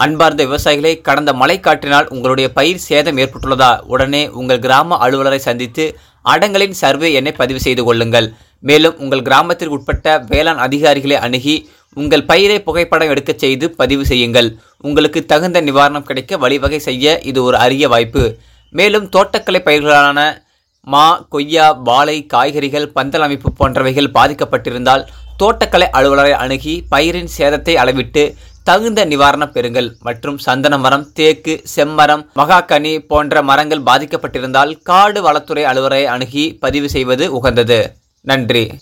அன்பார்ந்த விவசாயிகளே கடந்த மழைக்காற்றினால் உங்களுடைய பயிர் சேதம் ஏற்பட்டுள்ளதா உடனே உங்கள் கிராம அலுவலரை சந்தித்து அடங்கலின் சர்வே எண்ணை பதிவு செய்து கொள்ளுங்கள் மேலும் உங்கள் கிராமத்திற்கு உட்பட்ட வேளாண் அதிகாரிகளை அணுகி உங்கள் பயிரை புகைப்படம் எடுக்கச் செய்து பதிவு செய்யுங்கள் உங்களுக்கு தகுந்த நிவாரணம் கிடைக்க வழிவகை செய்ய இது ஒரு அரிய வாய்ப்பு மேலும் தோட்டக்கலை பயிர்களான மா கொய்யா வாழை காய்கறிகள் பந்தல் அமைப்பு போன்றவைகள் பாதிக்கப்பட்டிருந்தால் தோட்டக்கலை அலுவலரை அணுகி பயிரின் சேதத்தை அளவிட்டு தகுந்த நிவாரணம் பெறுங்கள் மற்றும் சந்தன மரம் தேக்கு செம்மரம் மகாக்கனி போன்ற மரங்கள் பாதிக்கப்பட்டிருந்தால் காடு வளத்துறை அலுவலரை அணுகி பதிவு செய்வது உகந்தது நன்றி